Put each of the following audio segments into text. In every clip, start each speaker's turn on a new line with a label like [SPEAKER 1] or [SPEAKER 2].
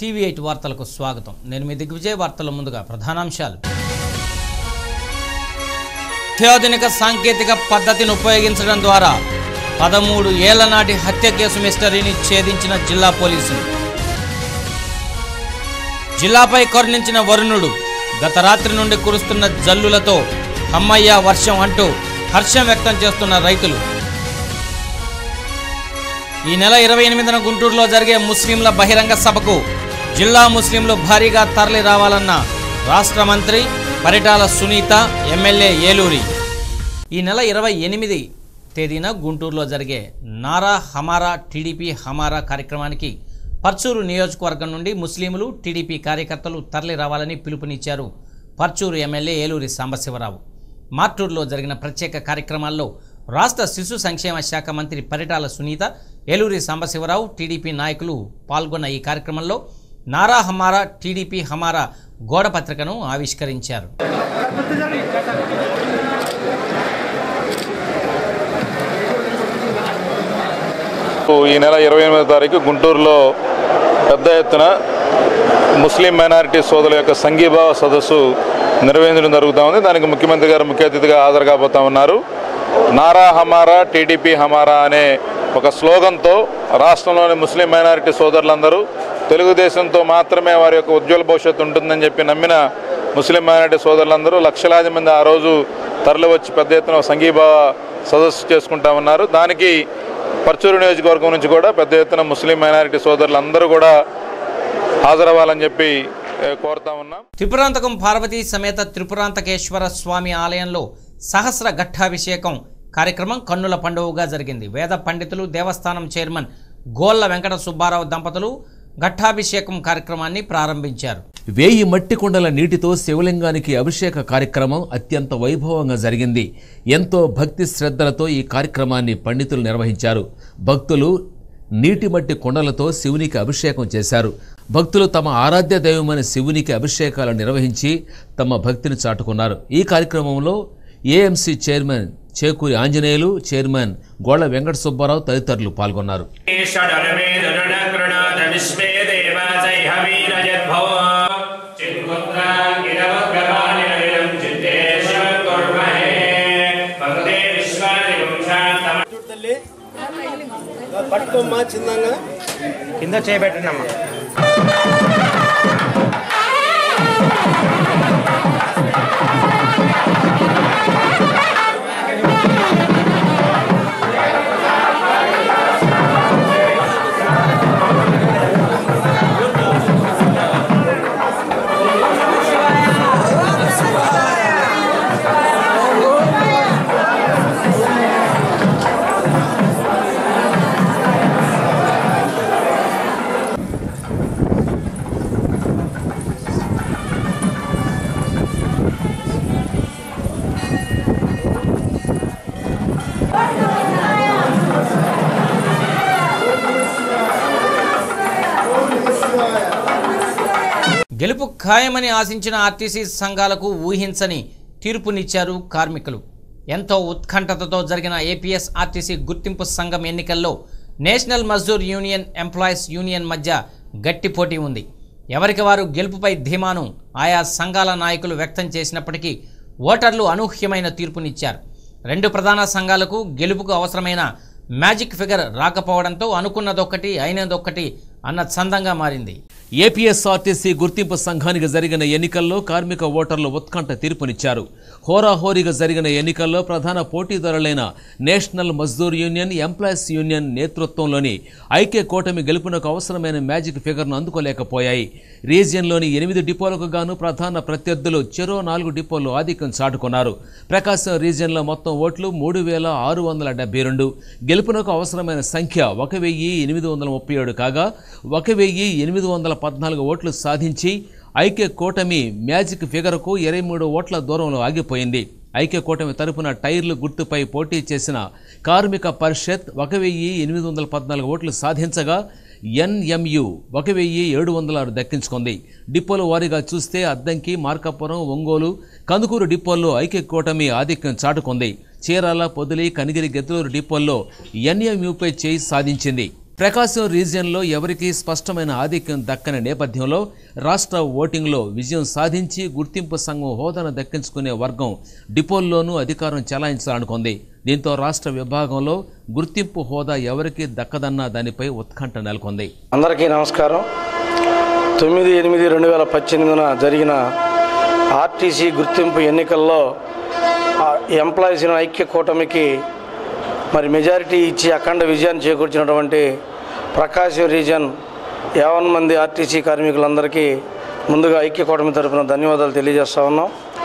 [SPEAKER 1] TV eight వార్తలకు స్వాగతం నేను మీ దిగ్విజయ్ వార్తల ముందుగా ప్రధానాంశాలు అత్యాధునిక సాంకేతిక పద్ధతిని ఉపయోగించడం ద్వారా పదమూడు ఏళ్ల నాటి హత్య కేసు మిస్టరీని ఛేదించిన జిల్లా పోలీసులు జిల్లాపై కరుణించిన వరుణుడు గత రాత్రి నుండి కురుస్తున్న జల్లులతో అమ్మయ్య వర్షం అంటూ హర్షం వ్యక్తం చేస్తున్న రైతులు ఈ నెల ఇరవై ఎనిమిదిన గుంటూరులో జరిగే ముస్లింల బహిరంగ సభకు జిల్లా ముస్లింలు భారీగా తరలి రావాలన్న రాష్ట్ర మంత్రి పరిటాల సునీత ఎమ్మెల్యే ఏలూరి ఈ నెల ఇరవై ఎనిమిది తేదీన గుంటూరులో జరిగే నారా హమారా టీడీపీ హమారా కార్యక్రమానికి పర్చూరు నియోజకవర్గం నుండి ముస్లింలు టీడీపీ కార్యకర్తలు తరలి రావాలని పిలుపునిచ్చారు పర్చూరు ఎమ్మెల్యే ఏలూరి సాంబశివరావు మార్టూరులో జరిగిన ప్రత్యేక కార్యక్రమాల్లో రాష్ట్ర శిశు సంక్షేమ శాఖ మంత్రి పరిటాల సునీత ఏలూరి సాంబశివరావు టీడీపీ నాయకులు పాల్గొన్న ఈ కార్యక్రమంలో నారా హమారా టీడీపీ హమారా గోడ పత్రికను ఆవిష్కరించారు
[SPEAKER 2] ఈ నెల ఇరవై ఎనిమిదో తారీఖు గుంటూరులో పెద్ద ఎత్తున ముస్లిం మైనారిటీ సోదరుల యొక్క సంఘీభావ సదస్సు నిర్వహించడం జరుగుతూ ఉంది దానికి ముఖ్యమంత్రి గారు ముఖ్య అతిథిగా హాజరు కాబోతా ఉన్నారు నారా హమారా టీడీపీ హమారా అనే ఒక స్లోగన్తో రాష్ట్రంలోని ముస్లిం మైనారిటీ సోదరులందరూ తెలుగుదేశంతో మాత్రమే వారి యొక్క ఉజ్వల భవిష్యత్తు ఉంటుందని చెప్పి నమ్మిన ముస్లిం మైనారిటీ సోదరులందరూ లక్షలాది మంది ఆ రోజు తరలి వచ్చి పెద్ద ఎత్తున ఒక సంఘీభావ సదస్సు చేసుకుంటా ఉన్నారు దానికి పర్చూరు నియోజకవర్గం నుంచి కూడా పెద్ద ఎత్తున ముస్లిం మైనారిటీ సోదరులందరూ కూడా హాజరవ్వాలని చెప్పి ఏ, కోరుతా ఉన్నాం
[SPEAKER 1] త్రిపురాంతకం పార్వతీ సమేత త్రిపురాంతకేశ్వర స్వామి ఆలయంలో సహస్ర ఘట్టాభిషేకం కార్యక్రమం కన్నుల పండుగగా జరిగింది వేద పండితులు దేవస్థానం చైర్మన్ గోళ్ల వెంకట సుబ్బారావు దంపతులు ఘట్టాభిషేకం కార్యక్రమాన్ని ప్రారంభించారు
[SPEAKER 3] వేయి మట్టి కుండల నీటితో శివలింగానికి అభిషేక కార్యక్రమం అత్యంత వైభవంగా జరిగింది ఎంతో భక్తి శ్రద్ధలతో ఈ కార్యక్రమాన్ని పండితులు నిర్వహించారు భక్తులు నీటి మట్టి కుండలతో శివునికి అభిషేకం చేశారు భక్తులు తమ ఆరాధ్య దైవమైన శివునికి అభిషేకాలు నిర్వహించి తమ భక్తిని చాటుకున్నారు ఈ కార్యక్రమంలో AMC chairman Chekuri Anjaneyulu chairman Golla Venkata Subbarao తదితరులు పాల్గొన్నారు
[SPEAKER 4] षडर्वेदरुणकृणाद विश्वे देवासैहवीरजद्भव चित्पुत्राङ्गिरवद्गवानिरविरं चित्तेश्वर कुर्महे भगते विश्वादिगुं शान्तम
[SPEAKER 5] తల్లి పట్టుకోమ్మా చిన్నంగా
[SPEAKER 4] కింద చేయబెట్టండమ్మా
[SPEAKER 1] గెలుపు ఖాయమని ఆశించిన ఆర్టీసీ సంఘాలకు ఊహించని తీర్పునిచ్చారు కార్మికులు ఎంతో ఉత్కంఠతతో జరిగిన ఏపీఎస్ ఆర్టీసీ గుర్తింపు సంఘం ఎన్నికల్లో national Mazdoor union employees union మధ్య గట్టి పోటీ ఉంది ఎవరికి వారు గెలుపుపై ధీమాను ఆయా సంఘాల నాయకులు వ్యక్తం చేసినప్పటికీ ఓటర్లు అనూహ్యమైన తీర్పునిచ్చారు రెండు ప్రధాన సంఘాలకు గెలుపుకు అవసరమైన మ్యాజిక్ ఫిగర్ రాకపోవడంతో అనుకున్నదొక్కటి అయినదొక్కటి అన్న చందంగా మారింది
[SPEAKER 3] ఏపీఎస్ఆర్టీసీ గుర్తింపు సంఘానికి జరిగిన ఎన్నికల్లో కార్మిక ఓటర్లు ఉత్కంఠ తీర్పునిచ్చారు హోరాహోరీగా జరిగిన ఎన్నికల్లో ప్రధాన పోటీదారులైన national Mazdoor union employees union నేతృత్వంలోని ఐక్య కూటమి గెలుపునకు అవసరమైన మ్యాజిక్ ఫిగర్ను అందుకోలేకపోయాయి రీజియన్లోని ఎనిమిది డిపోలకు గాను ప్రధాన ప్రత్యర్థులు చెరో నాలుగు డిపోలు ఆధిక్యం చాటుకున్నారు ప్రకాశం రీజియన్లో మొత్తం ఓట్లు మూడు వేల ఆరు వందల డెబ్బై రెండు గెలుపునకు అవసరమైన సంఖ్య ఒక వెయ్యి ఎనిమిది వందల ముప్పై ఏడు కాగా ఒక వెయ్యి ఎనిమిది వందల పద్నాలుగు ఓట్లు సాధించి ఐక్య కూటమి మ్యాజిక్ ఫిగర్కు ఇరవై మూడు ఓట్ల దూరంలో ఆగిపోయింది ఐక్య కూటమి తరపున టైర్లు గుర్తుపై పోటీ చేసిన కార్మిక పరిషత్ ఒక వెయ్యి ఎనిమిది వందల పద్నాలుగు ఓట్లు సాధించగా ఎన్ఎంయు ఒక వెయ్యి ఏడు వందల ఆరు దక్కించుకుంది డిపోల వారీగా చూస్తే అద్దంకి మార్కాపురం ఒంగోలు కందుకూరు డిపోల్లో ఐక్య కూటమి ఆధిక్యం చాటుకుంది చీరాల పొదిలి కనిగిరి గెద్దలూరు డిపోల్లో ఎన్ఎంయుపై చేయి సాధించింది ప్రకాశం రీజియన్లో ఎవరికీ స్పష్టమైన ఆధిక్యం దక్కని నేపథ్యంలో రాష్ట్ర ఓటింగ్లో విజయం సాధించి గుర్తింపు సంఘం హోదాను దక్కించుకునే వర్గం డిపోల్లోనూ అధికారం చెలాయించాలనుకుంది దీంతో రాష్ట్ర విభాగంలో గుర్తింపు హోదా ఎవరికీ దక్కదన్న దానిపై ఉత్కంఠ నెలకొంది
[SPEAKER 6] అందరికీ నమస్కారం తొమ్మిది ఎనిమిది రెండు వేల పద్దెనిమిదిన జరిగిన ఆర్టీసీ గుర్తింపు ఎన్నికల్లో ఆ ఎంప్లాయీస్ ఐక్య కూటమికి మరి మెజారిటీ ఇచ్చి అఖండ విజయాన్ని చేకూర్చినటువంటి ప్రకాశం రీజన్ యావన్ మంది ఆర్టీసీ కార్మికులందరికీ ముందుగా ఐక్య కూటమి తరపున ధన్యవాదాలు తెలియజేస్తా ఉన్నాం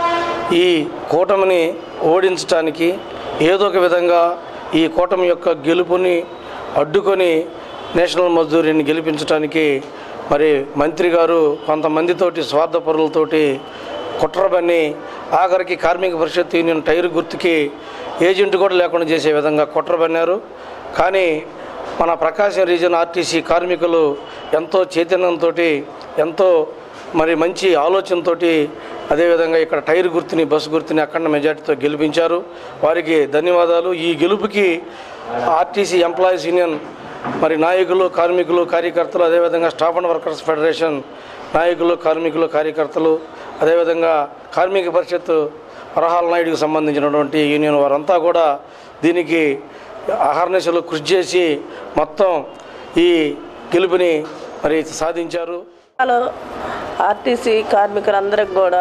[SPEAKER 6] ఈ కూటమిని ఓడించడానికి ఏదో ఒక విధంగా ఈ కూటమి యొక్క గెలుపుని అడ్డుకొని నేషనల్ మజ్దూరిని గెలిపించడానికి మరి మంత్రి గారు కొంతమందితోటి స్వార్థపరులతోటి కుట్రబన్ని ఆఖరికి కార్మిక పరిషత్ యూనియన్ టైర్ గుర్తుకి ఏజెంట్ కూడా లేకుండా చేసే విధంగా కుట్రబన్నారు కానీ మన ప్రకాశం రీజన్ ఆర్టీసీ కార్మికులు ఎంతో చైతన్యంతో ఎంతో మరి మంచి ఆలోచనతో అదేవిధంగా ఇక్కడ టైర్ గుర్తుని బస్సు గుర్తుని అఖండ మెజార్టీతో గెలిపించారు వారికి ధన్యవాదాలు ఈ గెలుపుకి ఆర్టీసీ ఎంప్లాయీస్ యూనియన్ మరి నాయకులు కార్మికులు కార్యకర్తలు అదేవిధంగా స్టాఫ్ అండ్ వర్కర్స్ ఫెడరేషన్ నాయకులు కార్మికులు కార్యకర్తలు అదేవిధంగా కార్మిక పరిషత్ వరహాల నాయుడికి సంబంధించినటువంటి యూనియన్ వారంతా కూడా దీనికి అహర్నిశలు కృషి చేసి మొత్తం ఈ గెలుపుని మరి సాధించారు
[SPEAKER 7] హలో ఆర్టీసీ కార్మికులందరికి కూడా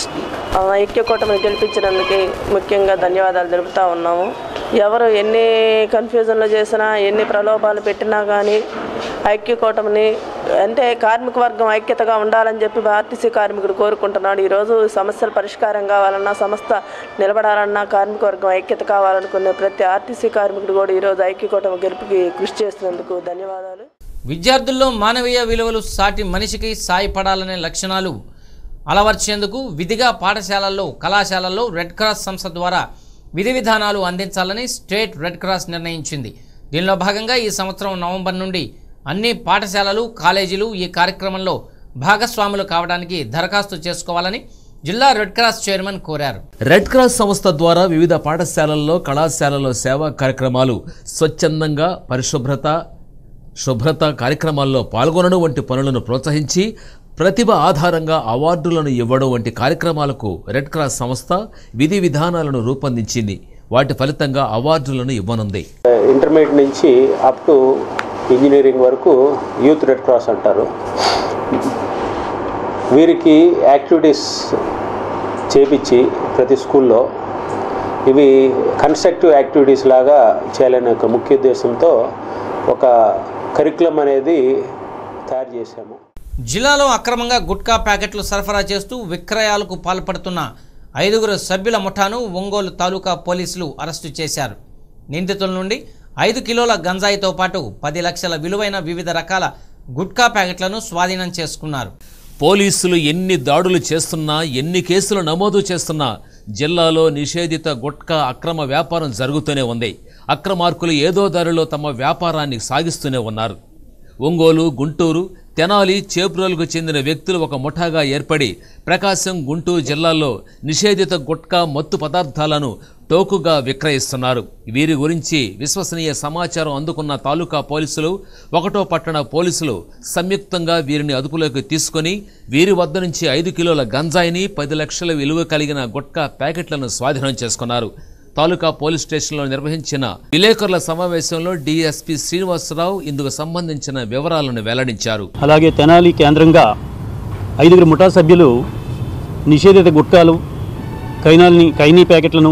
[SPEAKER 7] ఆ, ఐక్య కూటమిని గెలిపించినందుకు ముఖ్యంగా ధన్యవాదాలు తెలుపుతా ఉన్నాము ఎవరు ఎన్ని కన్ఫ్యూజన్లు చేసినా ఎన్ని ప్రలోభాలు పెట్టినా కానీ ఐక్య కూటమిని అంటే కార్మిక వర్గం ఐక్యతగా ఉండాలని చెప్పి ఆర్టీసీ కార్మికుడు కోరుకుంటున్నాడు ఈరోజు సమస్యల పరిష్కారం కావాలన్నా సంస్థ నిలబడాలన్నా కార్మిక వర్గం ఐక్యత కావాలనుకునే ప్రతి ఆర్టీసీ కార్మికుడు కూడా ఈరోజు ఐక్య కూటమి గెలుపుకి కృషి చేసినందుకు ధన్యవాదాలు
[SPEAKER 1] విద్యార్థుల్లో మానవీయ విలువలు సాటి మనిషికి సాయపడాలనే లక్షణాలు అలవర్చేందుకు విధిగా పాఠశాలల్లో కళాశాలల్లో రెడ్ క్రాస్ సంస్థ ద్వారా విధి విధానాలు అందించాలని స్టేట్ రెడ్ క్రాస్ నిర్ణయించింది దీనిలో భాగంగా ఈ సంవత్సరం నవంబర్ నుండి అన్ని పాఠశాలలు కాలేజీలు ఈ కార్యక్రమంలో భాగస్వాములు కావడానికి దరఖాస్తు చేసుకోవాలని జిల్లా రెడ్ క్రాస్ చైర్మన్ కోరారు
[SPEAKER 3] రెడ్ క్రాస్ సంస్థ ద్వారా వివిధ పాఠశాలల్లో కళాశాలల్లో సేవా కార్యక్రమాలు స్వచ్ఛందంగా పరిశుభ్రత శుభ్రత కార్యక్రమాల్లో పాల్గొనడం వంటి పనులను ప్రోత్సహించి ప్రతిభ ఆధారంగా అవార్డులను ఇవ్వడం వంటి కార్యక్రమాలకు రెడ్ క్రాస్ సంస్థ విధి విధానాలను రూపొందించింది వాటి ఫలితంగా అవార్డులను ఇవ్వనుంది
[SPEAKER 8] ఇంటర్మీడియట్ నుంచి అప్ టు ఇంజనీరింగ్ వరకు యూత్ రెడ్ క్రాస్ అంటారు వీరికి యాక్టివిటీస్ చేపించి ప్రతి స్కూల్లో ఇవి కన్స్ట్రక్టివ్ యాక్టివిటీస్ లాగా చేయాలనే ఒక ముఖ్య ఉద్దేశంతో ఒక కరికులం అనేది తయారు చేశాము
[SPEAKER 1] జిల్లాలో అక్రమంగా గుట్కా ప్యాకెట్లు సరఫరా చేస్తూ విక్రయాలకు పాల్పడుతున్న ఐదుగురు సభ్యుల ముఠాను ఒంగోలు తాలూకా పోలీసులు అరెస్టు చేశారు నిందితుల నుండి ఐదు కిలోల గంజాయితో పాటు పది లక్షల విలువైన వివిధ రకాల గుట్కా ప్యాకెట్లను స్వాధీనం చేసుకున్నారు
[SPEAKER 3] పోలీసులు ఎన్ని దాడులు చేస్తున్నా ఎన్ని కేసులు నమోదు చేస్తున్నా జిల్లాలో నిషేధిత గుట్కా అక్రమ వ్యాపారం జరుగుతూనే ఉంది అక్రమార్కులు ఏదో దారిలో తమ వ్యాపారాన్ని సాగిస్తూనే ఉన్నారు ఒంగోలు గుంటూరు తెనాలి చేబ్రోలుకు చెందిన వ్యక్తులు ఒక ముఠాగా ఏర్పడి ప్రకాశం గుంటూరు జిల్లాల్లో నిషేధిత గుట్కా మత్తు పదార్థాలను టోకుగా విక్రయిస్తున్నారు వీరి గురించి విశ్వసనీయ సమాచారం అందుకున్న తాలూకా పోలీసులు ఒకటో పట్టణ పోలీసులు సంయుక్తంగా వీరిని అదుపులోకి తీసుకొని వీరి వద్ద నుంచి ఐదు కిలోల గంజాయిని పది లక్షల విలువ కలిగిన గుట్కా ప్యాకెట్లను స్వాధీనం చేసుకున్నారు తాలూకా పోలీస్ స్టేషన్లో నిర్వహించిన విలేకరుల సమావేశంలో డీఎస్పీ శ్రీనివాసరావు ఇందుకు సంబంధించిన వివరాలను వెల్లడించారు
[SPEAKER 9] అలాగే తెనాలి కేంద్రంగా ఐదుగురు ముఠా సభ్యులు నిషేధిత గుట్కాలు కైనాల్ని కైనీ ప్యాకెట్లను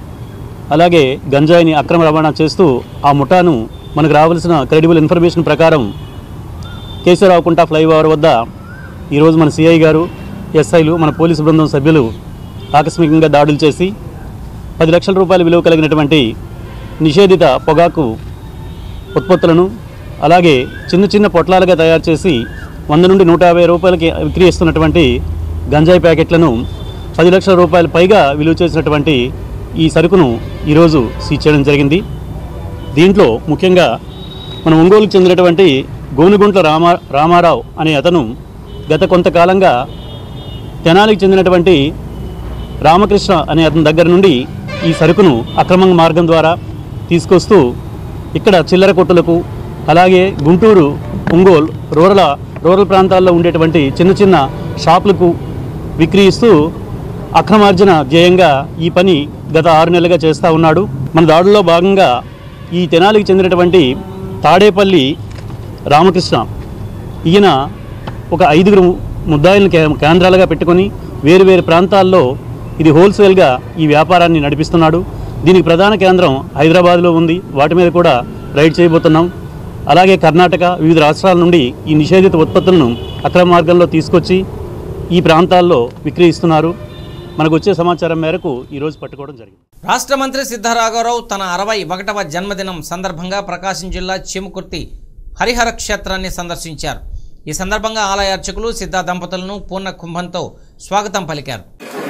[SPEAKER 9] అలాగే గంజాయిని అక్రమ రవాణా చేస్తూ ఆ ముఠాను మనకు రావాల్సిన క్రెడిబుల్ ఇన్ఫర్మేషన్ ప్రకారం కేశవరావుకుంట ఫ్లైఓవర్ వద్ద ఈరోజు మన సిఐ గారు ఎస్ఐలు మన పోలీసు బృందం సభ్యులు ఆకస్మికంగా దాడులు చేసి పది లక్షల రూపాయల విలువ కలిగినటువంటి నిషేధిత పొగాకు ఉత్పత్తులను అలాగే చిన్న చిన్న పొట్లాలుగా తయారు చేసి వంద నుండి నూట యాభై రూపాయలకి విక్రయిస్తున్నటువంటి గంజాయి ప్యాకెట్లను పది లక్షల రూపాయల పైగా విలువ చేసినటువంటి ఈ సరుకును ఈరోజు సీజ్ చేయడం జరిగింది దీంట్లో ముఖ్యంగా మన ఒంగోలుకు చెందినటువంటి గోనుగుంట్ల రామా రామారావు అనే అతను గత కొంతకాలంగా తెనాలికి చెందినటువంటి రామకృష్ణ అనే అతని దగ్గర నుండి ఈ సరుకును అక్రమ మార్గం ద్వారా తీసుకొస్తూ ఇక్కడ చిల్లర కొట్టులకు అలాగే గుంటూరు ఒంగోలు రూరల్ రూరల్ ప్రాంతాల్లో ఉండేటువంటి చిన్న చిన్న షాపులకు విక్రయిస్తూ అక్రమార్జన ధ్యేయంగా ఈ పని గత ఆరు నెలలుగా చేస్తూ ఉన్నాడు మన దాడుల్లో భాగంగా ఈ తెనాలికి చెందినటువంటి తాడేపల్లి రామకృష్ణ ఈయన ఒక ఐదుగురు ముద్దాయిలను కే- కేంద్రాలుగా పెట్టుకొని వేరు వేరు ప్రాంతాల్లో ఇది హోల్సేల్గా ఈ వ్యాపారాన్ని నడిపిస్తున్నాడు దీనికి ప్రధాన కేంద్రం హైదరాబాద్లో ఉంది వాటి మీద కూడా రైడ్ చేయబోతున్నాం అలాగే కర్ణాటక వివిధ రాష్ట్రాల నుండి ఈ నిషేధిత ఉత్పత్తులను అక్రమ మార్గంలో తీసుకొచ్చి ఈ ప్రాంతాల్లో విక్రయిస్తున్నారు మనకు వచ్చే సమాచారం మేరకు ఈరోజు పట్టుకోవడం జరిగింది
[SPEAKER 1] రాష్ట్ర మంత్రి సిద్ధరాఘవరావు తన అరవై ఒకటవ జన్మదినం సందర్భంగా ప్రకాశం జిల్లా చిముకుర్తి హరిహర క్షేత్రాన్ని సందర్శించారు ఈ సందర్భంగా ఆలయ అర్చకులు సిద్ధ దంపతులను పూర్ణ కుంభంతో స్వాగతం పలికారు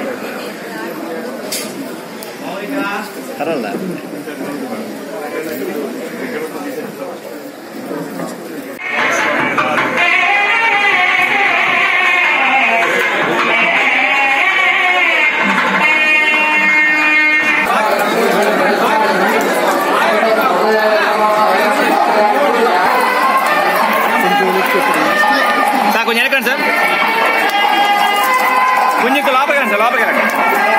[SPEAKER 4] సార్ కొంచెం వెనకండి సార్ కొంచెం ఇంకా లోపలికి రండి సార్ లోపలికి రండి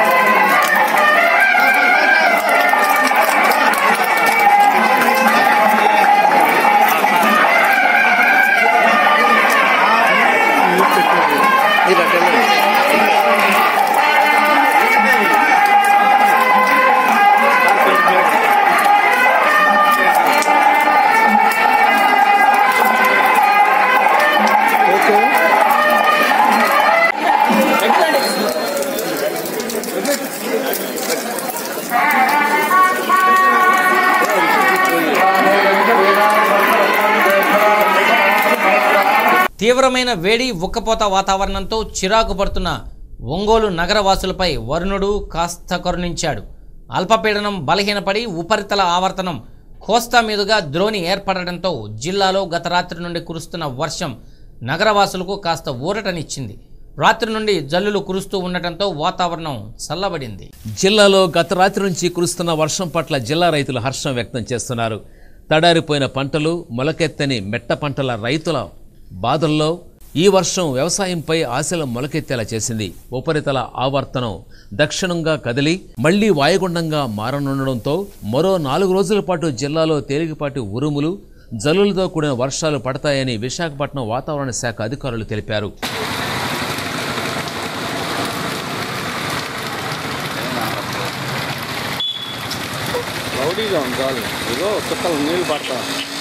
[SPEAKER 1] తీవ్రమైన వేడి ఉక్కపోత వాతావరణంతో చిరాకు పడుతున్న ఒంగోలు నగరవాసులపై వరుణుడు కాస్త కరుణించాడు అల్పపీడనం బలహీనపడి ఉపరితల ఆవర్తనం కోస్తా మీదుగా ద్రోణి ఏర్పడడంతో జిల్లాలో గత రాత్రి నుండి కురుస్తున్న వర్షం నగరవాసులకు కాస్త ఊరటనిచ్చింది రాత్రి నుండి జల్లులు కురుస్తూ ఉండటంతో వాతావరణం చల్లబడింది
[SPEAKER 3] జిల్లాలో గత రాత్రి నుంచి కురుస్తున్న వర్షం పట్ల జిల్లా రైతులు హర్షం వ్యక్తం చేస్తున్నారు తడారిపోయిన పంటలు మొలకెత్తని మెట్ట పంటల రైతుల బాధల్లో ఈ వర్షం వ్యవసాయంపై ఆశలు మొలకెత్తేలా చేసింది ఉపరితల ఆవర్తనం దక్షిణంగా కదిలి మళ్లీ వాయుగుండంగా మారనుండడంతో మరో నాలుగు రోజుల పాటు జిల్లాలో తేలికపాటి ఉరుములు జల్లులతో కూడిన వర్షాలు పడతాయని విశాఖపట్నం వాతావరణ శాఖ అధికారులు తెలిపారు
[SPEAKER 6] రౌడీగా ఉంది చాలు ఏదో చుక్కలు నీళ్ళు పడతా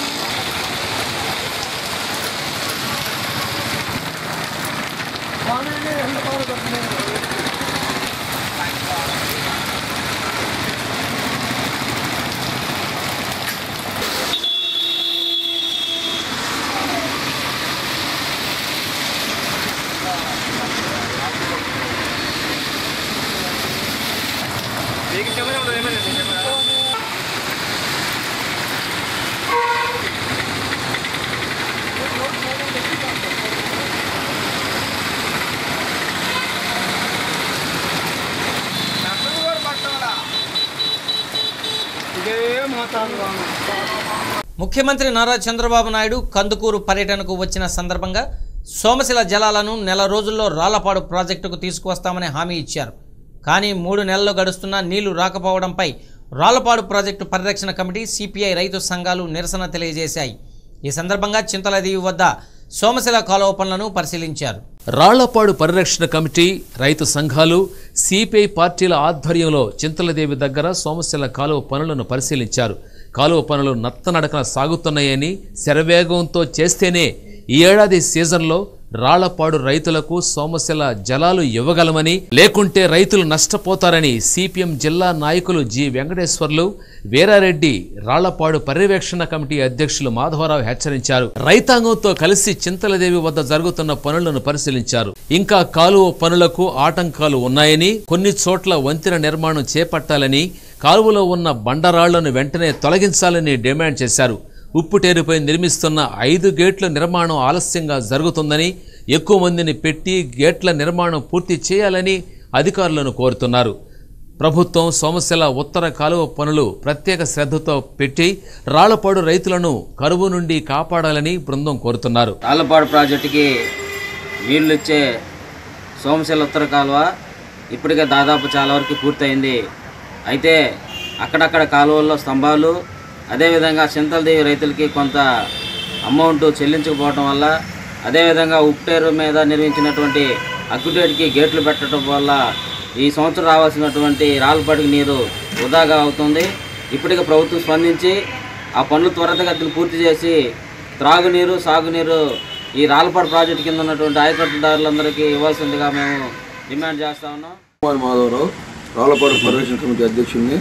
[SPEAKER 6] ఇదే మాట్లాడు
[SPEAKER 1] ముఖ్యమంత్రి నారా చంద్రబాబు నాయుడు కందుకూరు పర్యటనకు వచ్చిన సందర్భంగా సోమశిల జలాలను నెల రోజుల్లో రాళ్లపాడు ప్రాజెక్టుకు తీసుకువస్తామని హామీ ఇచ్చారు కానీ మూడు నెలలు గడుస్తున్నా నీళ్లు రాకపోవడంపై రాళ్లపాడు ప్రాజెక్టు పరిరక్షణ కమిటీ సిపిఐ రైతు సంఘాలు నిరసన తెలియజేశాయి ఈ సందర్భంగా చింతలదేవి వద్ద సోమశిల కాలువ పనులను పరిశీలించారు
[SPEAKER 3] రాళ్లపాడు పరిరక్షణ కమిటీ రైతు సంఘాలు సిపిఐ పార్టీల ఆధ్వర్యంలో చింతలదేవి దగ్గర సోమశిల కాలువ పనులను పరిశీలించారు కాలువ పనులు నత్తనడకన సాగుతున్నాయని శరవేగంతో చేస్తేనే ఈ ఏడాది సీజన్లో రాళ్లపాడు రైతులకు సోమశిల జలాలు ఇవ్వగలమని లేకుంటే రైతులు నష్టపోతారని సిపిఎం జిల్లా నాయకులు జి వెంకటేశ్వర్లు వీరారెడ్డి రాళ్లపాడు పర్యవేక్షణ కమిటీ అధ్యక్షులు మాధవరావు హెచ్చరించారు రైతాంగంతో కలిసి చింతలదేవి వద్ద జరుగుతున్న పనులను పరిశీలించారు ఇంకా కాలువ పనులకు ఆటంకాలు ఉన్నాయని కొన్ని చోట్ల వంతెన నిర్మాణం చేపట్టాలని కాలువలో ఉన్న బండరాళ్లను వెంటనే తొలగించాలని డిమాండ్ చేశారు ఉప్పుటేరుపై నిర్మిస్తున్న ఐదు గేట్ల నిర్మాణం ఆలస్యంగా జరుగుతుందని ఎక్కువ మందిని పెట్టి గేట్ల నిర్మాణం పూర్తి చేయాలని అధికారులను కోరుతున్నారు ప్రభుత్వం సోమశిల ఉత్తర కాలువ పనులు ప్రత్యేక శ్రద్ధతో పెట్టి రాళ్లపాడు రైతులను కరువు నుండి కాపాడాలని బృందం కోరుతున్నారు
[SPEAKER 1] రాళ్ళపాడు ప్రాజెక్టుకి నీళ్లు ఇచ్చే సోమశిల ఉత్తర కాలువ ఇప్పటికే దాదాపు చాలా వరకు పూర్తయింది అయితే అక్కడక్కడ కాలువల్లో స్తంభాలు అదేవిధంగా చింతలదేవి రైతులకి కొంత అమౌంట్ చెల్లించకపోవడం వల్ల అదేవిధంగా ఉప్టేరు మీద నిర్మించినటువంటి అగ్గుడేటికి గేట్లు పెట్టడం వల్ల ఈ సంవత్సరం రావాల్సినటువంటి రాళ్ళపాటికి నీరు వృధాగా అవుతుంది ఇప్పటికే ప్రభుత్వం స్పందించి ఆ పనులు త్వరితగతిని పూర్తి చేసి త్రాగునీరు సాగునీరు ఈ రాళ్ళపాడు ప్రాజెక్టు కింద ఉన్నటువంటి ఆయకట్టుదారులందరికీ ఇవ్వాల్సిందిగా మేము డిమాండ్ చేస్తా ఉన్నాం
[SPEAKER 10] కుమార్ మాధవరావు రాళ్లపాడు పరిరక్షణ కమిటీ అధ్యక్షుడిని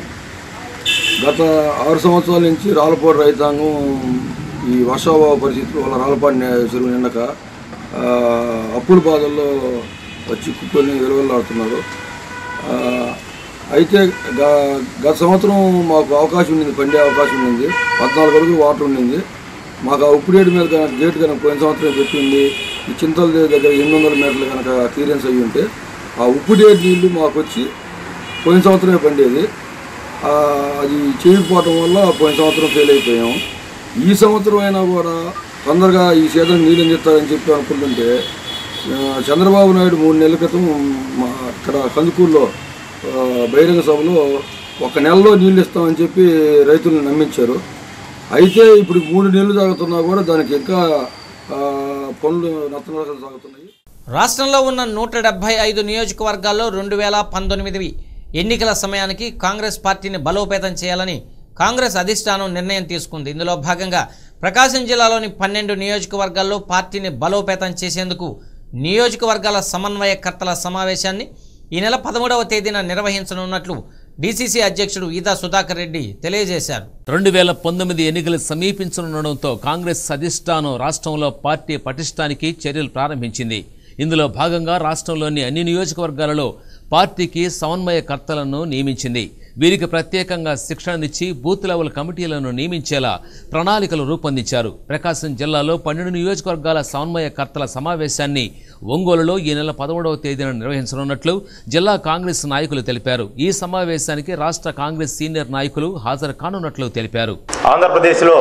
[SPEAKER 10] గత ఆరు సంవత్సరాల నుంచి రాళ్లపాడు రైతాంగం ఈ వర్షాభావ పరిస్థితుల వల్ల రాళ్లపాడు నే- చెరువు నిండక ఆ, అప్పుల బాధల్లో చిక్కుకొని విలువలాడుతున్నారు ఆ, అయితే గ- గత సంవత్సరం మాకు అవకాశం ఉండింది పండే అవకాశం ఉండింది పద్నాలుగు అడుగులు వాటర్ ఉండింది మాకు ఆ ఉప్పుడేడు మీద కనుక గేట్ కనుక పోయిన సంవత్సరం పెట్టింది ఈ చింతల దగ్గర ఎనిమిది వందల మీటర్లు కనుక క్లియరెన్స్ అయ్యి ఉంటే ఆ ఉప్పుడేడు నీళ్లు మాకు వచ్చి పోయిన సంవత్సరమే పండేది ఆ, అది చేయకపోవటం వల్ల పోయిన సంవత్సరం ఫెయిల్ అయిపోయాం ఈ సంవత్సరం అయినా కూడా తొందరగా ఈ సీజన్ నీళ్ళు అందిస్తారని చెప్పి అనుకుంటుంటే ఆ, చంద్రబాబు నాయుడు మూడు నెలల క్రితం మా ఇక్కడ కందుకూరులో ఆ, బహిరంగ సభలో ఒక నెలలో నీళ్ళు ఇస్తామని చెప్పి రైతులను నమ్మించారు అయితే ఇప్పుడు మూడు నెలలు సాగుతున్నా కూడా దానికి ఇంకా ఆ, పనులు నత్తనరకలు సాగుతున్నాయి
[SPEAKER 1] రాష్ట్రంలో ఉన్న నూట డెబ్బై ఐదు నియోజకవర్గాల్లో రెండు వేల పంతొమ్మిది ఎన్నికల సమయానికి కాంగ్రెస్ పార్టీని బలోపేతం చేయాలని కాంగ్రెస్ అధిష్టానం నిర్ణయం తీసుకుంది ఇందులో భాగంగా ప్రకాశం జిల్లాలోని పన్నెండు నియోజకవర్గాల్లో పార్టీని బలోపేతం చేసేందుకు నియోజకవర్గాల సమన్వయకర్తల సమావేశాన్ని ఈ నెల పదమూడవ తేదీన నిర్వహించనున్నట్లు డీసీసీ అధ్యక్షుడు ఈదా సుధాకర్ రెడ్డి తెలియజేశారు
[SPEAKER 3] రెండు వేల పంతొమ్మిది ఎన్నికలు సమీపించనుండడంతో కాంగ్రెస్ అధిష్టానం రాష్ట్రంలో పార్టీ పటిష్టానికి చర్యలు ప్రారంభించింది ఇందులో భాగంగా రాష్ట్రంలోని అన్ని నియోజకవర్గాలలో పార్టీకి సమన్వయకర్తలను నియమించింది వీరికి ప్రత్యేకంగా శిక్షణనిచ్చి బూత్ లెవెల్ కమిటీలను నియమించేలా ప్రణాళికలు రూపొందించారు ప్రకాశం జిల్లాలో పన్నెండు నియోజకవర్గాల సమన్వయకర్తల సమావేశాన్ని ఒంగోలులో ఈ నెల పదమూడవ తేదీన నిర్వహించనున్నట్లు జిల్లా కాంగ్రెస్ నాయకులు తెలిపారు ఈ సమావేశానికి రాష్ట్ర కాంగ్రెస్ సీనియర్ నాయకులు హాజరు కానున్నట్లు తెలిపారు
[SPEAKER 11] ఆంధ్రప్రదేశ్లో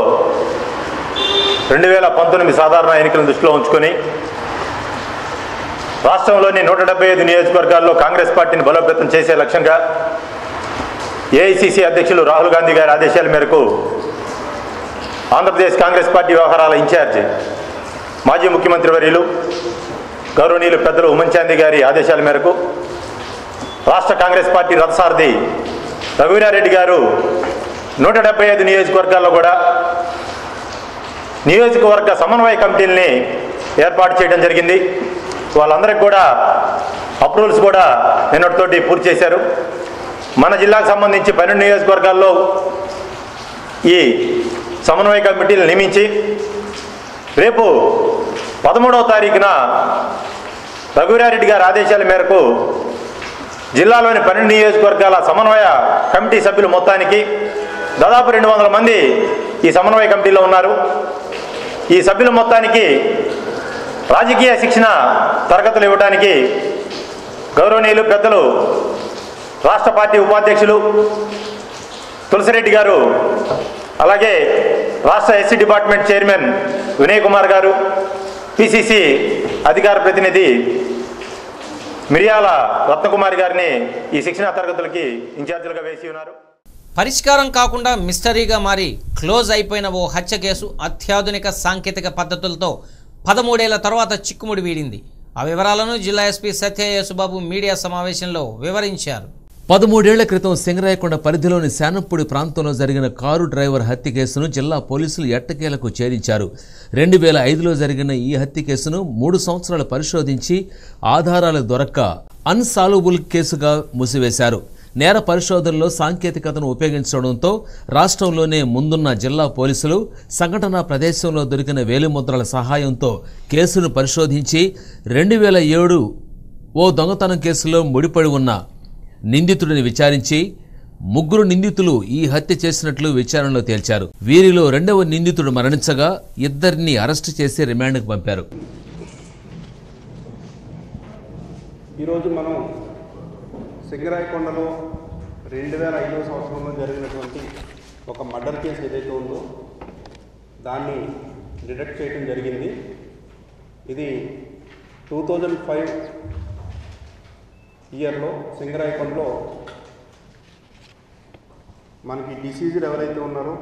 [SPEAKER 11] రెండు వేల పంతొమ్మిది సాధారణ ఎన్నికలను దృష్టిలో ఉంచుకొని రాష్ట్రంలోని నూట డెబ్బై ఐదు నియోజకవర్గాల్లో కాంగ్రెస్ పార్టీని బలోపేతం చేసే లక్ష్యంగా ఏఐసిసి అధ్యక్షులు రాహుల్ గాంధీ గారి ఆదేశాల మేరకు ఆంధ్రప్రదేశ్ కాంగ్రెస్ పార్టీ వ్యవహారాల ఇన్ఛార్జి మాజీ ముఖ్యమంత్రి వర్యులు గౌరవనీయులు పెద్దలు ఉమంచాంది గారి ఆదేశాల మేరకు రాష్ట్ర కాంగ్రెస్ పార్టీ రథసారథి రఘువీరారెడ్డి గారు నూట డెబ్బై ఐదు నియోజకవర్గాల్లో కూడా నియోజకవర్గ సమన్వయ కమిటీల్ని ఏర్పాటు చేయడం జరిగింది వాళ్ళందరికీ కూడా అప్రూవల్స్ కూడా నిన్నటితోటి పూర్తి చేశారు మన జిల్లాకు సంబంధించి పన్నెండు నియోజకవర్గాల్లో ఈ సమన్వయ కమిటీలు నియమించి రేపు పదమూడవ తారీఖున రఘువీరారెడ్డి గారి ఆదేశాల మేరకు జిల్లాలోని పన్నెండు నియోజకవర్గాల సమన్వయ కమిటీ సభ్యులు మొత్తానికి దాదాపు రెండు వందల మంది ఈ సమన్వయ కమిటీలో ఉన్నారు ఈ సభ్యుల మొత్తానికి రాజకీయ శిక్షణ తరగతులు ఇవ్వడానికి గౌరవనీయులు పెద్దలు రాష్ట్ర పార్టీ ఉపాధ్యక్షులు తులసిరెడ్డి గారు అలాగే రాష్ట్ర SC department chairman Vinay Kumar గారు పిసిసి అధికార ప్రతినిధి మిరియాల రత్నకుమారి గారిని ఈ శిక్షణా తరగతులకి ఇన్ఛార్జీలుగా వేసి ఉన్నారు
[SPEAKER 1] పరిష్కారం కాకుండా మిస్టరీగా మారి క్లోజ్ అయిపోయిన ఓ హత్య కేసు అత్యాధునిక సాంకేతిక పద్ధతులతో పదమూడేళ్ల తర్వాత చిక్కుముడి వీడింది ఆ వివరాలను జిల్లా ఎస్పీ సత్య యేసుబాబు మీడియా సమావేశంలో వివరించారు
[SPEAKER 3] పదమూడేళ్ల క్రితం సింగరాయకొండ పరిధిలోని శానంపూడి ప్రాంతంలో జరిగిన కారు డ్రైవర్ హత్య కేసును జిల్లా పోలీసులు ఎట్టకేలకు ఛేదించారు రెండు వేల ఐదులో జరిగిన ఈ హత్య కేసును మూడు సంవత్సరాలు పరిశోధించి ఆధారాలు దొరక్క అన్సాల్వబుల్ కేసుగా మూసివేశారు నేర పరిశోధనలో సాంకేతికతను ఉపయోగించడంతో రాష్ట్రంలోనే ముందున్న జిల్లా పోలీసులు సంఘటనా ప్రదేశంలో దొరికిన వేలిముద్రల సహాయంతో కేసును పరిశోధించి రెండు వేల ఏడు ఓ దొంగతనం కేసులో ముడిపడి ఉన్న నిందితుడిని విచారించి ముగ్గురు నిందితులు ఈ హత్య చేసినట్లు విచారణలో తేల్చారు వీరిలో రెండవ నిందితుడు మరణించగా ఇద్దరిని అరెస్టు చేసి రిమాండ్కు పంపారు
[SPEAKER 12] ఈరోజు మనం సింగరాయకొండలో రెండు వేల ఐదవ సంవత్సరంలో జరిగినటువంటి ఒక మర్డర్ కేసు ఏదైతే ఉందో దాన్ని డిటెక్ట్ చేయడం జరిగింది ఇది టూ థౌజండ్ ఫైవ్ ఇయర్లో సింగరాయకొండలో మనకి డిసీజ్డ్ ఎవరైతే ఉన్నారో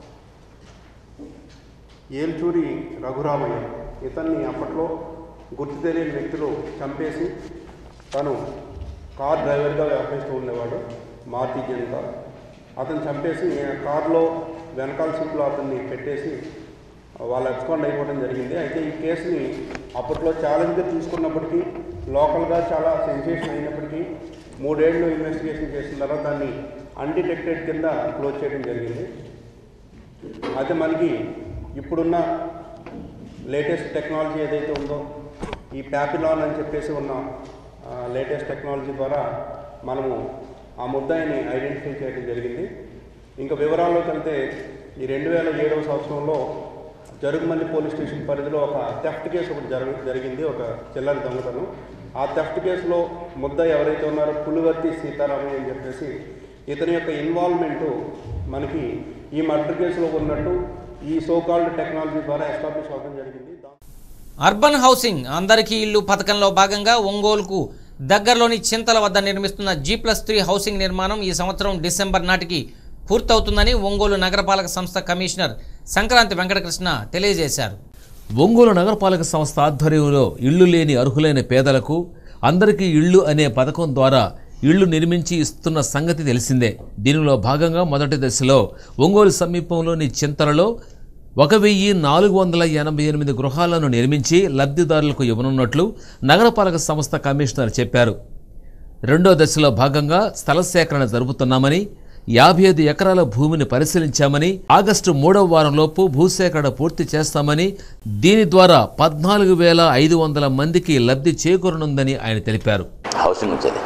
[SPEAKER 12] ఏల్చూరి రఘురామయ్య ఇతన్ని అప్పట్లో గుర్తు తెలియని వ్యక్తులు చంపేసి తను కార్ డ్రైవర్గా వ్యవహరిస్తూ ఉండేవాడు మారుతి జనత అతను చంపేసి కార్లో వెనకాల సీట్లో అతన్ని పెట్టేసి వాళ్ళు ఎక్స్పాండ్ అయిపోవడం జరిగింది అయితే ఈ కేసుని అప్పట్లో ఛాలెంజ్గా తీసుకున్నప్పటికీ లోకల్గా చాలా సెన్సేషన్ అయినప్పటికీ మూడేళ్ళు ఇన్వెస్టిగేషన్ చేసిన తర్వాత దాన్ని అన్డిటెక్టెడ్ కింద క్లోజ్ చేయడం జరిగింది అయితే మనకి ఇప్పుడున్న లేటెస్ట్ టెక్నాలజీ ఏదైతే ఉందో ఈ ప్యాపిలాన్ అని చెప్పేసి ఉన్న లేటెస్ట్ టెక్నాలజీ ద్వారా మనము ఆ ముద్దాయిని ఐడెంటిఫై చేయడం జరిగింది ఇంకా వివరాల్లోకి వెళ్తే ఈ రెండు వేల ఏడవ సంవత్సరంలో జరుగుమల్లి పోలీస్ స్టేషన్ పరిధిలో ఒక థెఫ్ట్ కేసు ఒకటి జరగ జరిగింది ఒక చిల్లర దొంగతనం ఆ థెఫ్ట్ కేసులో ముద్దాయి ఎవరైతే ఉన్నారో పులివర్తి సీతారామయ్య అని చెప్పేసి ఇతని యొక్క ఇన్వాల్వ్మెంటు మనకి ఈ మర్డర్ కేసులో ఉన్నట్టు ఈ సోకాల్డ్ టెక్నాలజీ ద్వారా ఎస్టాబ్లిష్ అవ్వడం జరిగింది
[SPEAKER 1] అర్బన్ హౌసింగ్ అందరికీ ఇల్లు పథకంలో భాగంగా ఒంగోలుకు దగ్గరలోని చింతల వద్ద నిర్మిస్తున్న జీ ప్లస్ త్రీ హౌసింగ్ నిర్మాణం ఈ సంవత్సరం డిసెంబర్ నాటికి పూర్తవుతుందని ఒంగోలు నగరపాలక సంస్థ కమిషనర్ సంక్రాంతి వెంకటకృష్ణ తెలియజేశారు
[SPEAKER 3] ఒంగోలు నగరపాలక సంస్థ ఆధ్వర్యంలో ఇళ్లు లేని అర్హులైన పేదలకు అందరికీ ఇళ్ళు అనే పథకం ద్వారా ఇళ్లు నిర్మించి ఇస్తున్న సంగతి తెలిసిందే దీనిలో భాగంగా మొదటి దశలో ఒంగోలు సమీపంలోని చింతలలో ఒక వెయ్యి నాలుగు వందల ఎనభై ఎనిమిది గృహాలను నిర్మించి లబ్ధిదారులకు ఇవ్వనున్నట్లు నగరపాలక సంస్థ కమిషనర్ చెప్పారు రెండో దశలో భాగంగా స్థల సేకరణ జరుపుతున్నామని యాభై ఐదు ఎకరాల భూమిని పరిశీలించామని ఆగస్టు మూడవ వారంలోపు భూసేకరణ పూర్తి చేస్తామని దీని ద్వారా పద్నాలుగు వేల ఐదు వందల మందికి లబ్ధి చేకూరనుందని ఆయన తెలిపారు
[SPEAKER 13] హౌసింగ్ వచ్చేది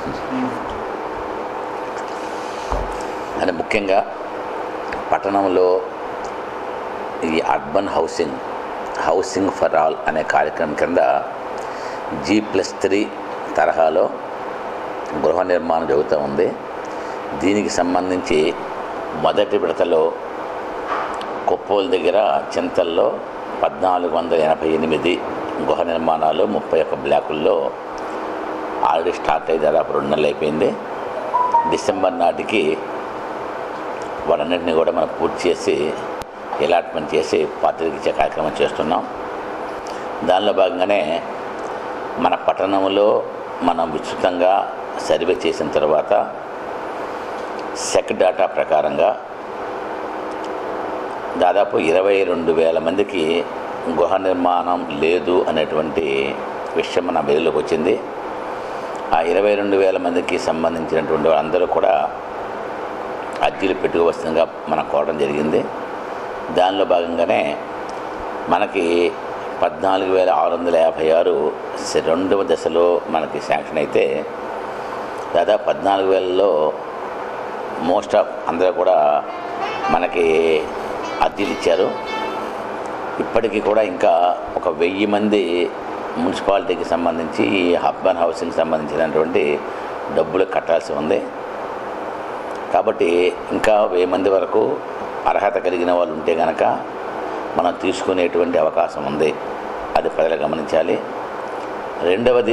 [SPEAKER 13] అంటే ముఖ్యంగా పట్టణంలో ఈ urban housing housing for all అనే కార్యక్రమం కింద జీ ప్లస్ త్రీ తరహాలో గృహ నిర్మాణం జరుగుతూ ఉంది దీనికి సంబంధించి మొదటి విడతలో కొప్పోలు దగ్గర చింతల్లో పద్నాలుగు వందల ఎనభై ఎనిమిది గృహ నిర్మాణాలు ముప్పై ఒక్క బ్లాకుల్లో ఆల్రెడీ స్టార్ట్ అయ్యి దాదాపు రెండు నెలలు అయిపోయింది డిసెంబర్ నాటికి వాటన్నిటిని కూడా మనం పూర్తి చేసి అలాట్మెంట్ చేసి పార్టీలకు ఇచ్చే కార్యక్రమం చేస్తున్నాం దానిలో భాగంగానే మన పట్టణంలో మనం విస్తృతంగా సర్వే చేసిన తర్వాత సెక్ డేటా ప్రకారంగా దాదాపు ఇరవై రెండు వేల మందికి గృహ నిర్మాణం లేదు అనేటువంటి విషయం మన వెలుగులోకి వచ్చింది ఆ ఇరవై రెండు వేల మందికి సంబంధించినటువంటి వాళ్ళందరూ కూడా అర్జీలు పెట్టుకోవలసిందిగా మనం కోరడం జరిగింది దానిలో భాగంగానే మనకి పద్నాలుగు వేల ఆరు వందల యాభై ఆరు రెండవ దశలో మనకి శాంక్షన్ అయితే దాదాపు పద్నాలుగు వేలలో మోస్ట్ ఆఫ్ అందరూ కూడా మనకి అర్జీలు ఇచ్చారు ఇప్పటికీ కూడా ఇంకా ఒక వెయ్యి మంది మున్సిపాలిటీకి సంబంధించి ఈ అర్బన్ హౌసింగ్ సంబంధించినటువంటి డబ్బులు కట్టాల్సి ఉంది కాబట్టి ఇంకా వెయ్యి మంది వరకు అర్హత కలిగిన వాళ్ళు ఉంటే కనుక మనం తీసుకునేటువంటి అవకాశం ఉంది అది ప్రజలు గమనించాలి రెండవది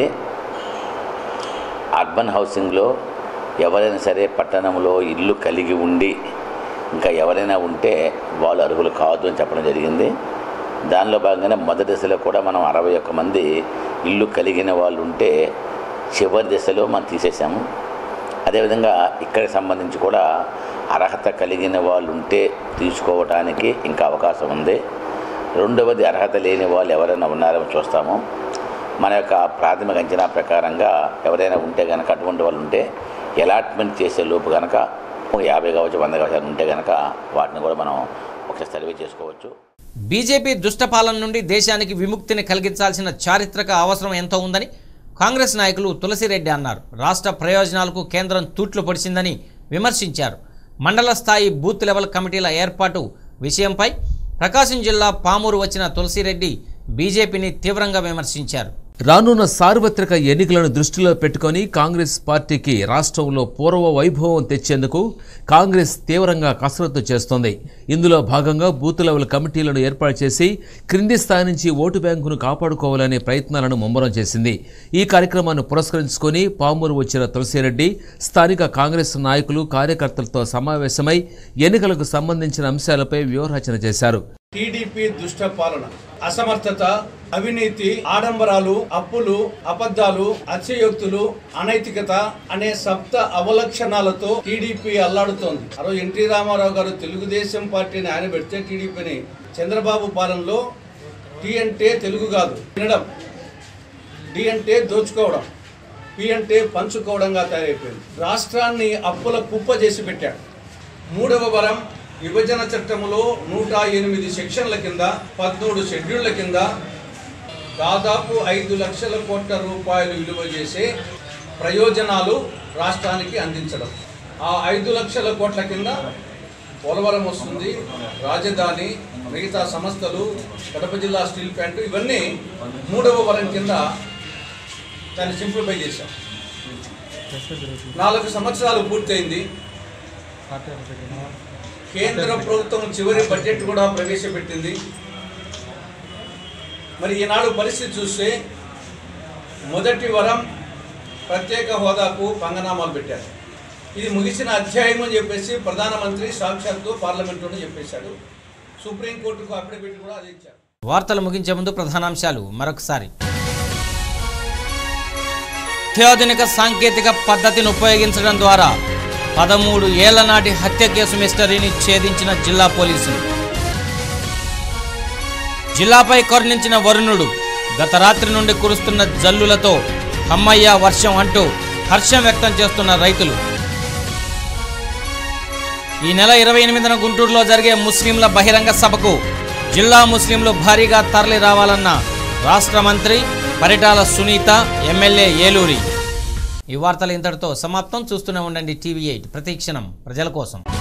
[SPEAKER 13] అర్బన్ హౌసింగ్లో ఎవరైనా సరే పట్టణంలో ఇల్లు కలిగి ఉండి ఇంకా ఎవరైనా ఉంటే వాళ్ళు అర్హులు కాదు అని చెప్పడం జరిగింది దానిలో భాగంగానే మొదటి దశలో కూడా మనం అరవై ఒక్క మంది ఇల్లు కలిగిన వాళ్ళు ఉంటే చివరి దశలో మనం తీసేసాము అదేవిధంగా ఇక్కడికి సంబంధించి కూడా అర్హత కలిగిన వాళ్ళు ఉంటే తీసుకోవడానికి ఇంకా అవకాశం ఉంది రెండవది అర్హత లేని వాళ్ళు ఎవరైనా ఉన్నారో చూస్తాము మన యొక్క ప్రాథమిక అంచనా ప్రకారంగా ఎవరైనా ఉంటే కనుక అటువంటి వాళ్ళు ఉంటే అలాట్మెంట్ చేసే లోపు కనుక ఒక యాభై కావచ్చు వంద కావచ్చు ఉంటే కనుక వాటిని కూడా మనం ఒకసారి సర్వే చేసుకోవచ్చు
[SPEAKER 1] బీజేపీ దుష్టపాలన నుండి దేశానికి విముక్తిని కలిగించాల్సిన చారిత్రక అవసరం ఎంతో ఉందని కాంగ్రెస్ నాయకులు తులసిరెడ్డి అన్నారు రాష్ట్ర ప్రయోజనాలకు కేంద్రం తూట్లు పొడిచిందని విమర్శించారు మండల స్థాయి బూత్ లెవెల్ కమిటీల ఏర్పాటు విషయంపై ప్రకాశం జిల్లా పామూరు వచ్చిన తులసిరెడ్డి బీజేపీని తీవ్రంగా విమర్శించారు
[SPEAKER 3] రానున్న సార్వత్రిక ఎన్నికలను దృష్టిలో పెట్టుకొని కాంగ్రెస్ పార్టీకి రాష్ట్రంలో పూర్వ వైభవం తెచ్చేందుకు కాంగ్రెస్ తీవ్రంగా కసరత్తు చేస్తోంది ఇందులో భాగంగా బూత్ లెవెల్ కమిటీలను ఏర్పాటు చేసి క్రింది స్థాయి నుంచి ఓటు బ్యాంకును కాపాడుకోవాలనే ప్రయత్నాలను ముమ్మరం చేసింది ఈ కార్యక్రమాన్ని పురస్కరించుకొని పామూరు వచ్చిన తులసిరెడ్డి స్థానిక కాంగ్రెస్ నాయకులు కార్యకర్తలతో సమావేశమై ఎన్నికలకు సంబంధించిన అంశాలపై వ్యూహరచన చేశారు
[SPEAKER 14] టీడీపీ దుష్ట పాలన అసమర్థత అవినీతి ఆడంబరాలు అప్పులు అబద్ధాలు అత్యయోక్తులు అనైతికత అనే సప్త అవలక్షణాలతో టీడీపీ అల్లాడుతోంది ఆ రోజు ఎన్టీ రామారావు గారు తెలుగుదేశం పార్టీని ఆయన పెడితే టీడీపీని చంద్రబాబు పాలనలో టీ అంటే తెలుగు కాదు వినడం డి అంటే దోచుకోవడం పి అంటే పంచుకోవడంగా తయారైపోయింది రాష్ట్రాన్ని అప్పుల కుప్ప చేసి పెట్టాడు మూడవ వరం విభజన చట్టంలో నూట ఎనిమిది సెక్షన్ల కింద పద్మూడు షెడ్యూళ్ల కింద దాదాపు ఐదు లక్షల కోట్ల రూపాయలు విలువ చేసే ప్రయోజనాలు రాష్ట్రానికి అందించడం ఆ ఐదు లక్షల కోట్ల కింద పోలవరం వస్తుంది రాజధాని మిగతా సంస్థలు కడప జిల్లా స్టీల్ ప్లాంట్ ఇవన్నీ మూడవ వరం కింద దాన్ని సింప్లిఫై చేశాం నాలుగు సంవత్సరాలు పూర్తయింది కేంద్ర ప్రభుత్వం చివరి బడ్జెట్ కూడా ప్రవేశపెట్టింది మరి ఈనాడు పరిస్థితి చూస్తే మొదటి వరం ప్రత్యేక హోదాకు పంగనామాలు పెట్టారు ఇది ముగిసిన అధ్యాయం అని చెప్పేసి ప్రధానమంత్రి సాక్షాత్తు పార్లమెంటులో చెప్పేశాడు సుప్రీంకోర్టుకు అఫిడవిట్ కూడా అది ఇచ్చారు
[SPEAKER 1] వార్తలు ముగించే ముందు ప్రధానాంశాలు మరొకసారి అత్యాధునిక సాంకేతిక పద్ధతిని ఉపయోగించడం ద్వారా పదమూడు ఏళ్ల నాటి హత్య కేసు మిస్టరీని ఛేదించిన జిల్లా పోలీసులు జిల్లాపై కరుణించిన వరుణుడు గత రాత్రి నుండి కురుస్తున్న జల్లులతో అమ్మయ్య వర్షం అంటూ హర్షం వ్యక్తం చేస్తున్న రైతులు ఈ నెల ఇరవై ఎనిమిదిన గుంటూరులో జరిగే ముస్లింల బహిరంగ సభకు జిల్లా ముస్లింలు భారీగా తరలి రావాలన్న రాష్ట్ర మంత్రి పరిటాల సునీత ఎమ్మెల్యే ఏలూరి ఈ వార్తలు ఇంతటితో సమాప్తం చూస్తూనే ఉండండి టీవీ ఎయిట్ ప్రతి క్షణం ప్రజల కోసం